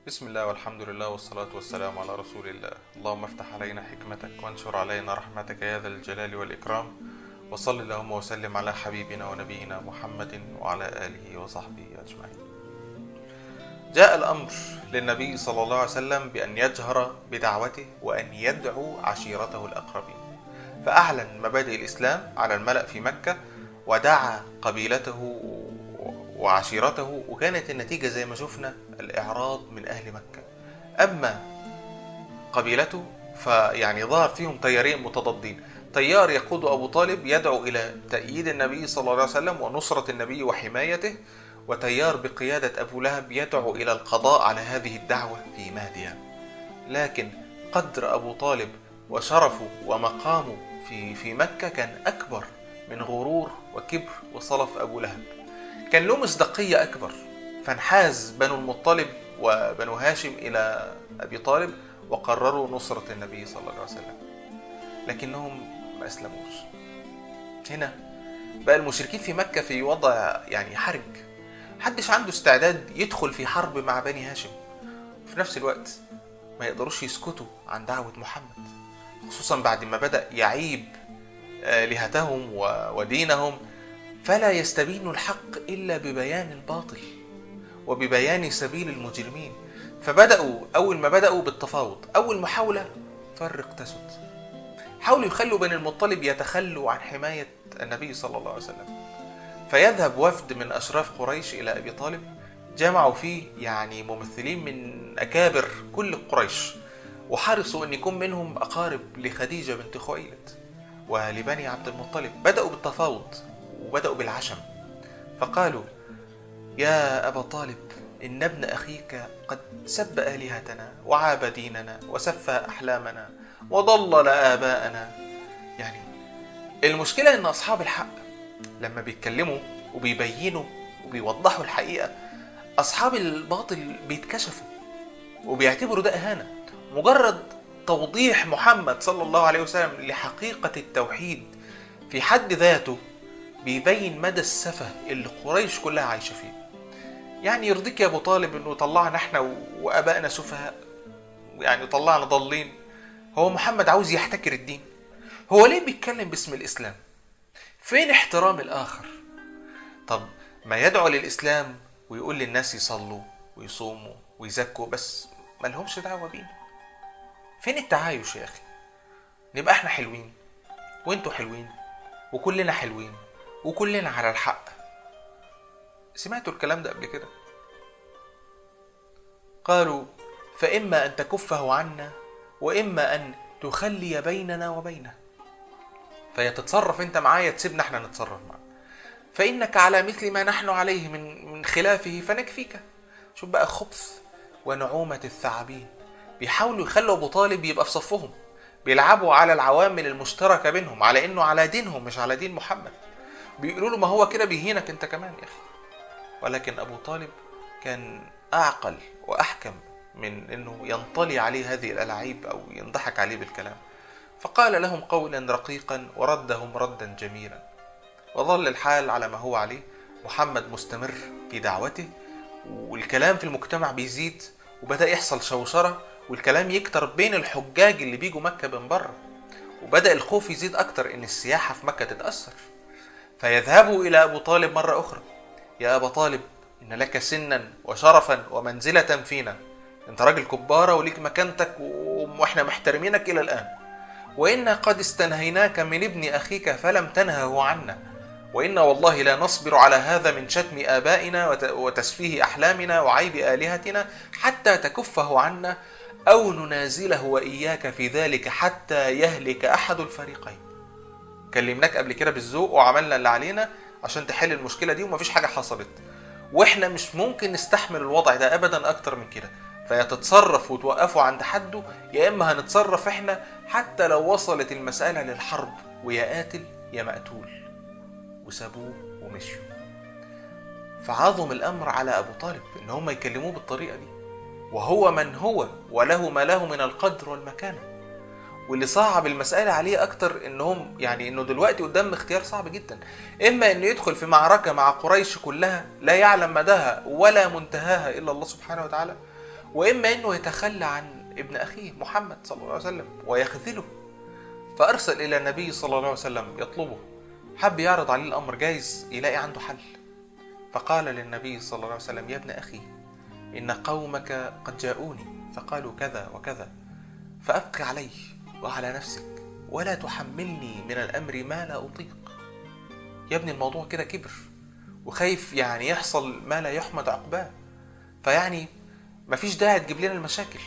بسم الله والحمد لله والصلاة والسلام على رسول الله اللهم افتح علينا حكمتك وانشر علينا رحمتك يا ذا الجلال والإكرام وصل اللهم وسلم على حبيبنا ونبينا محمد وعلى آله وصحبه أجمعين جاء الأمر للنبي صلى الله عليه وسلم بأن يجهر بدعوته وأن يدعو عشيرته الأقربين فأعلن مبادئ الإسلام على الملأ في مكة ودعا قبيلته وعشيرته وكانت النتيجة زي ما شفنا الإعراض من أهل مكة أما قبيلته فيعني ظهر فيهم تيارين متضادين تيار يقود أبو طالب يدعو إلى تأييد النبي صلى الله عليه وسلم ونصرة النبي وحمايته وتيار بقيادة أبو لهب يدعو إلى القضاء على هذه الدعوة في مادية لكن قدر أبو طالب وشرفه ومقامه في في مكة كان أكبر من غرور وكبر وصلف أبو لهب كان له مصداقية أكبر فانحاز بنو المطلب وبنو هاشم إلى أبي طالب وقرروا نصرة النبي صلى الله عليه وسلم لكنهم ما أسلموش هنا بقى المشركين في مكة في وضع يعني حرج محدش عنده استعداد يدخل في حرب مع بني هاشم وفي نفس الوقت ما يقدروش يسكتوا عن دعوة محمد خصوصا بعد ما بدأ يعيب آلهتهم ودينهم فلا يستبين الحق إلا ببيان الباطل وببيان سبيل المجرمين فبدأوا أول ما بدأوا بالتفاوض أول محاولة فرق تسد حاولوا يخلوا بني المطلب يتخلوا عن حماية النبي صلى الله عليه وسلم فيذهب وفد من أشراف قريش إلى أبي طالب جمعوا فيه يعني ممثلين من أكابر كل قريش وحرصوا أن يكون منهم أقارب لخديجة بنت خويلد ولبني عبد المطلب بدأوا بالتفاوض وبدأوا بالعشم فقالوا يا أبا طالب إن ابن أخيك قد سب آلهتنا وعاب ديننا وسفى أحلامنا وضلل آباءنا يعني المشكلة إن أصحاب الحق لما بيتكلموا وبيبينوا وبيوضحوا الحقيقة أصحاب الباطل بيتكشفوا وبيعتبروا ده إهانة مجرد توضيح محمد صلى الله عليه وسلم لحقيقة التوحيد في حد ذاته بيبين مدى السفه اللي قريش كلها عايشه فيه يعني يرضيك يا ابو طالب انه طلعنا احنا وابائنا سفهاء يعني طلعنا ضالين هو محمد عاوز يحتكر الدين هو ليه بيتكلم باسم الاسلام فين احترام الاخر طب ما يدعو للاسلام ويقول للناس يصلوا ويصوموا ويزكوا بس ما لهمش دعوه بينا فين التعايش يا اخي نبقى احنا حلوين وانتوا حلوين وكلنا حلوين وكلنا على الحق سمعتوا الكلام ده قبل كده قالوا فإما أن تكفه عنا وإما أن تخلي بيننا وبينه فيا تتصرف أنت معايا تسيبنا احنا نتصرف معاه فإنك على مثل ما نحن عليه من من خلافه فنكفيك شوف بقى خبث ونعومة الثعابين بيحاولوا يخلوا أبو طالب يبقى في صفهم بيلعبوا على العوامل المشتركة بينهم على إنه على دينهم مش على دين محمد بيقولوا له ما هو كده بيهينك انت كمان يا اخي ولكن ابو طالب كان اعقل واحكم من انه ينطلي عليه هذه الالاعيب او ينضحك عليه بالكلام فقال لهم قولا رقيقا وردهم ردا جميلا وظل الحال على ما هو عليه محمد مستمر في دعوته والكلام في المجتمع بيزيد وبدا يحصل شوشره والكلام يكتر بين الحجاج اللي بيجوا مكه من بره وبدا الخوف يزيد اكتر ان السياحه في مكه تتاثر فيذهبوا إلى أبو طالب مرة أخرى يا أبا طالب إن لك سنا وشرفا ومنزلة فينا أنت راجل كبارة وليك مكانتك وإحنا محترمينك إلى الآن وإنا قد استنهيناك من ابن أخيك فلم تنهه عنا وإنا والله لا نصبر على هذا من شتم آبائنا وتسفيه أحلامنا وعيب آلهتنا حتى تكفه عنا أو ننازله وإياك في ذلك حتى يهلك أحد الفريقين كلمناك قبل كده بالذوق وعملنا اللي علينا عشان تحل المشكله دي ومفيش حاجه حصلت واحنا مش ممكن نستحمل الوضع ده ابدا اكتر من كده فيا تتصرف وتوقفوا عند حده يا اما هنتصرف احنا حتى لو وصلت المساله للحرب ويا قاتل يا مقتول وسابوه ومشيوا فعظم الامر على ابو طالب ان هم يكلموه بالطريقه دي وهو من هو وله ما له من القدر والمكانه واللي صعب المسألة عليه أكتر إنهم يعني إنه دلوقتي قدام اختيار صعب جدا إما إنه يدخل في معركة مع قريش كلها لا يعلم مداها ولا منتهاها إلا الله سبحانه وتعالى وإما أنه يتخلى عن ابن أخيه محمد صلى الله عليه وسلم ويخذله فأرسل إلى النبي صلى الله عليه وسلم يطلبه حب يعرض عليه الأمر جايز يلاقي عنده حل فقال للنبي صلى الله عليه وسلم يا ابن أخي إن قومك قد جاءوني فقالوا كذا وكذا فأبقي علي وعلى نفسك ولا تحملني من الأمر ما لا أطيق يا ابني الموضوع كده كبر وخايف يعني يحصل ما لا يحمد عقباه فيعني مفيش داعي تجيب لنا المشاكل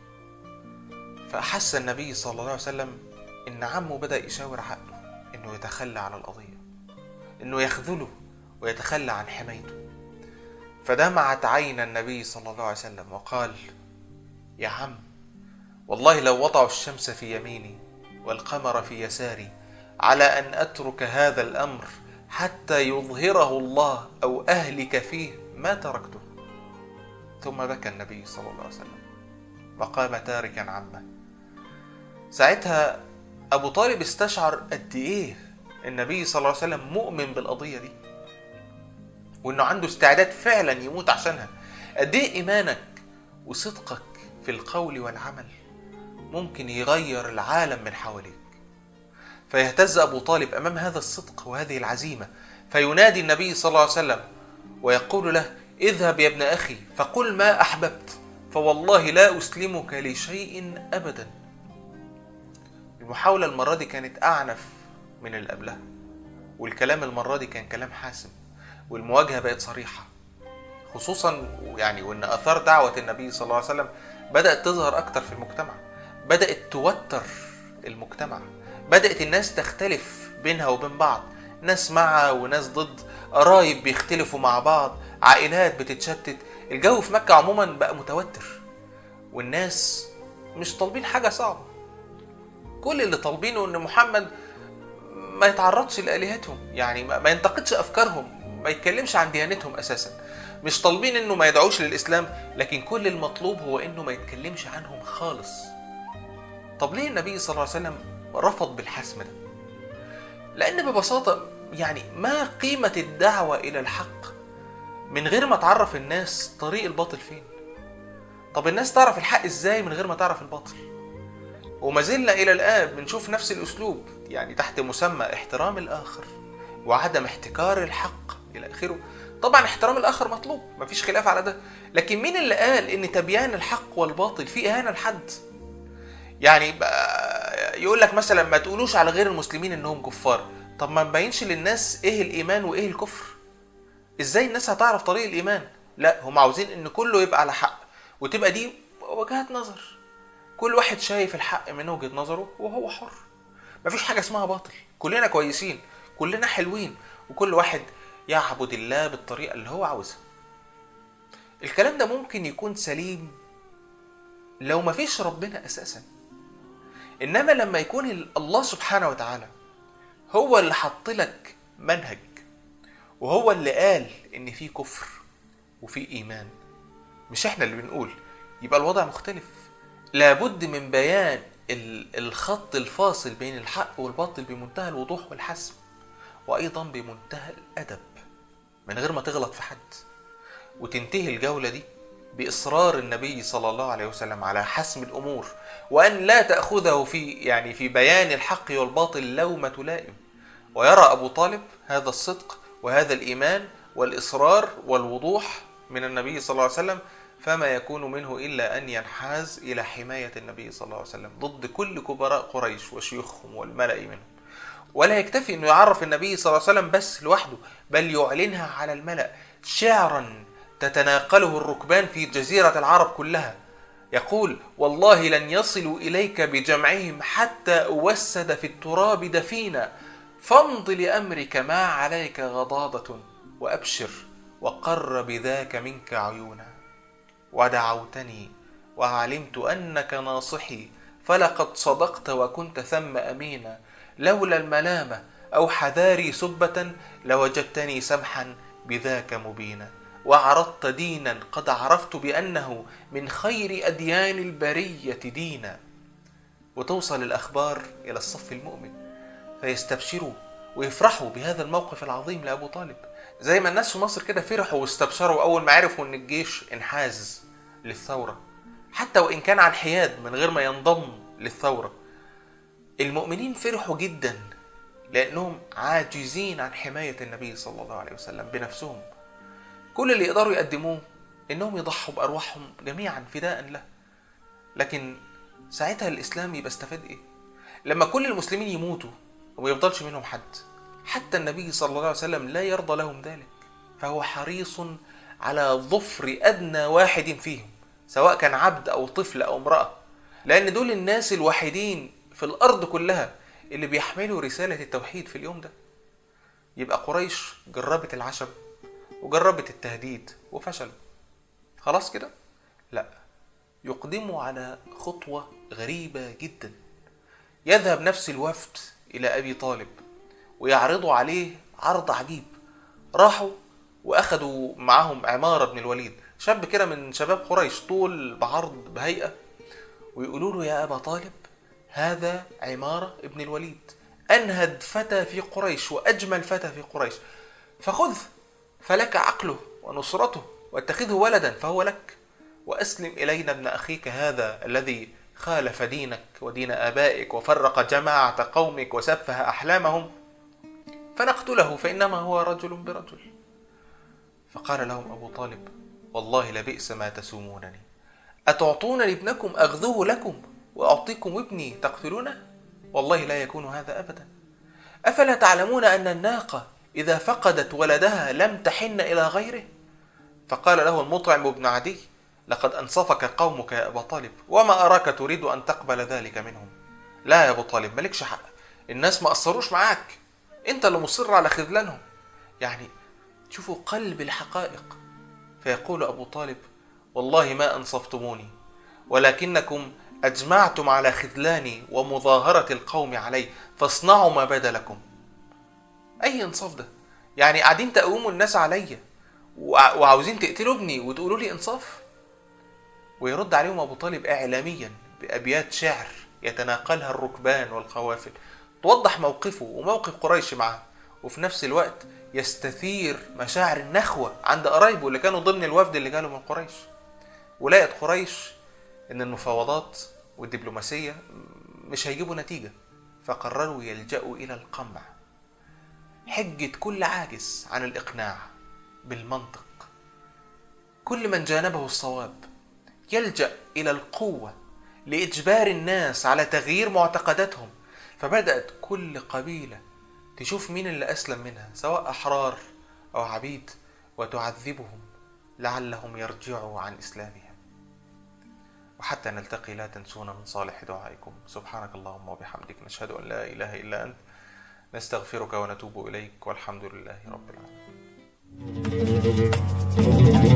فأحس النبي صلى الله عليه وسلم إن عمه بدأ يشاور عقله إنه يتخلى عن القضية إنه يخذله ويتخلى عن حمايته فدمعت عين النبي صلى الله عليه وسلم وقال يا عم والله لو وضعوا الشمس في يميني والقمر في يساري على ان اترك هذا الامر حتى يظهره الله او اهلك فيه ما تركته ثم بكى النبي صلى الله عليه وسلم وقام تاركا عمه ساعتها ابو طالب استشعر قد ايه النبي صلى الله عليه وسلم مؤمن بالقضيه دي وانه عنده استعداد فعلا يموت عشانها قد ايه ايمانك وصدقك في القول والعمل ممكن يغير العالم من حواليك فيهتز ابو طالب امام هذا الصدق وهذه العزيمه فينادي النبي صلى الله عليه وسلم ويقول له اذهب يا ابن اخي فقل ما احببت فوالله لا اسلمك لشيء ابدا المحاوله المره دي كانت اعنف من اللي قبلها والكلام المره دي كان كلام حاسم والمواجهه بقت صريحه خصوصا يعني وان اثار دعوه النبي صلى الله عليه وسلم بدات تظهر اكتر في المجتمع بدات توتر المجتمع بدات الناس تختلف بينها وبين بعض ناس مع وناس ضد قرايب بيختلفوا مع بعض عائلات بتتشتت الجو في مكه عموما بقى متوتر والناس مش طالبين حاجه صعبه كل اللي طالبينه ان محمد ما يتعرضش لالهتهم يعني ما ينتقدش افكارهم ما يتكلمش عن ديانتهم اساسا مش طالبين انه ما يدعوش للاسلام لكن كل المطلوب هو انه ما يتكلمش عنهم خالص طب ليه النبي صلى الله عليه وسلم رفض بالحسم ده لان ببساطه يعني ما قيمه الدعوه الى الحق من غير ما تعرف الناس طريق الباطل فين طب الناس تعرف الحق ازاي من غير ما تعرف الباطل وما زلنا الى الان بنشوف نفس الاسلوب يعني تحت مسمى احترام الاخر وعدم احتكار الحق الى اخره طبعا احترام الاخر مطلوب مفيش خلاف على ده لكن مين اللي قال ان تبيان الحق والباطل فيه اهانه لحد يعني يقول لك مثلا ما تقولوش على غير المسلمين انهم كفار طب ما نبينش للناس ايه الايمان وايه الكفر ازاي الناس هتعرف طريق الايمان لا هم عاوزين ان كله يبقى على حق وتبقى دي وجهات نظر كل واحد شايف الحق من وجهه نظره وهو حر مفيش حاجه اسمها باطل كلنا كويسين كلنا حلوين وكل واحد يعبد الله بالطريقه اللي هو عاوزها الكلام ده ممكن يكون سليم لو مفيش ربنا اساسا انما لما يكون الله سبحانه وتعالى هو اللي حط لك منهج وهو اللي قال ان في كفر وفي ايمان مش احنا اللي بنقول يبقى الوضع مختلف لابد من بيان الخط الفاصل بين الحق والباطل بمنتهى الوضوح والحسم وايضا بمنتهى الادب من غير ما تغلط في حد وتنتهي الجوله دي باصرار النبي صلى الله عليه وسلم على حسم الامور وان لا تاخذه في يعني في بيان الحق والباطل لومه لائم ويرى ابو طالب هذا الصدق وهذا الايمان والاصرار والوضوح من النبي صلى الله عليه وسلم فما يكون منه الا ان ينحاز الى حمايه النبي صلى الله عليه وسلم ضد كل كبراء قريش وشيوخهم والملا منهم ولا يكتفي انه يعرف النبي صلى الله عليه وسلم بس لوحده بل يعلنها على الملا شعرا تتناقله الركبان في جزيره العرب كلها يقول والله لن يصلوا اليك بجمعهم حتى اوسد في التراب دفينا فامض لامرك ما عليك غضاضه وابشر وقر بذاك منك عيونا ودعوتني وعلمت انك ناصحي فلقد صدقت وكنت ثم امينا لولا الملامه او حذاري سبه لوجدتني سمحا بذاك مبينا وعرضت دينا قد عرفت بانه من خير اديان البريه دينا وتوصل الاخبار الى الصف المؤمن فيستبشروا ويفرحوا بهذا الموقف العظيم لابو طالب زي ما الناس في مصر كده فرحوا واستبشروا اول ما عرفوا ان الجيش انحاز للثوره حتى وإن كان عن حياد من غير ما ينضم للثورة المؤمنين فرحوا جدا لأنهم عاجزين عن حماية النبي صلى الله عليه وسلم بنفسهم كل اللي يقدروا يقدموه إنهم يضحوا بأرواحهم جميعا فداء له لكن ساعتها الإسلام يبقى استفاد إيه؟ لما كل المسلمين يموتوا وما يفضلش منهم حد حتى النبي صلى الله عليه وسلم لا يرضى لهم ذلك فهو حريص على ظفر أدنى واحد فيهم سواء كان عبد أو طفل أو امرأة لأن دول الناس الوحيدين في الأرض كلها اللي بيحملوا رسالة التوحيد في اليوم ده يبقى قريش جربت العشم وجربت التهديد وفشلوا خلاص كده لا يقدموا على خطوة غريبة جدا يذهب نفس الوفد إلى أبي طالب ويعرضوا عليه عرض عجيب راحوا وأخدوا معاهم عمارة بن الوليد شاب كده من شباب قريش طول بعرض بهيئة ويقولوا له يا أبا طالب هذا عمارة ابن الوليد أنهد فتى في قريش وأجمل فتى في قريش فخذ فلك عقله ونصرته واتخذه ولدا فهو لك وأسلم إلينا ابن أخيك هذا الذي خالف دينك ودين آبائك وفرق جماعة قومك وسفه أحلامهم فنقتله فإنما هو رجل برجل فقال لهم أبو طالب والله لبئس ما تسومونني أتعطونني ابنكم أغذوه لكم وأعطيكم ابني تقتلونه والله لا يكون هذا أبدا أفلا تعلمون أن الناقة إذا فقدت ولدها لم تحن إلى غيره فقال له المطعم بن عدي لقد أنصفك قومك يا أبا طالب وما أراك تريد أن تقبل ذلك منهم لا يا أبو طالب مالكش حق الناس ما قصروش معاك أنت اللي مصر على خذلانهم يعني شوفوا قلب الحقائق فيقول أبو طالب والله ما أنصفتموني ولكنكم أجمعتم على خذلاني ومظاهرة القوم علي فاصنعوا ما بدا لكم أي إنصاف ده يعني قاعدين تقوموا الناس عليا وع- وعاوزين تقتلوا ابني وتقولوا لي إنصاف ويرد عليهم أبو طالب إعلاميا بأبيات شعر يتناقلها الركبان والقوافل توضح موقفه وموقف قريش معه وفي نفس الوقت يستثير مشاعر النخوة عند قرايبه اللي كانوا ضمن الوفد اللي جاله من قريش ولقت قريش إن المفاوضات والدبلوماسية مش هيجيبوا نتيجة فقرروا يلجأوا إلى القمع حجة كل عاجز عن الإقناع بالمنطق كل من جانبه الصواب يلجأ إلى القوة لإجبار الناس على تغيير معتقداتهم فبدأت كل قبيلة تشوف مين اللي أسلم منها سواء أحرار أو عبيد وتعذبهم لعلهم يرجعوا عن إسلامهم وحتى نلتقي لا تنسونا من صالح دعائكم سبحانك اللهم وبحمدك نشهد أن لا إله إلا أنت نستغفرك ونتوب إليك والحمد لله رب العالمين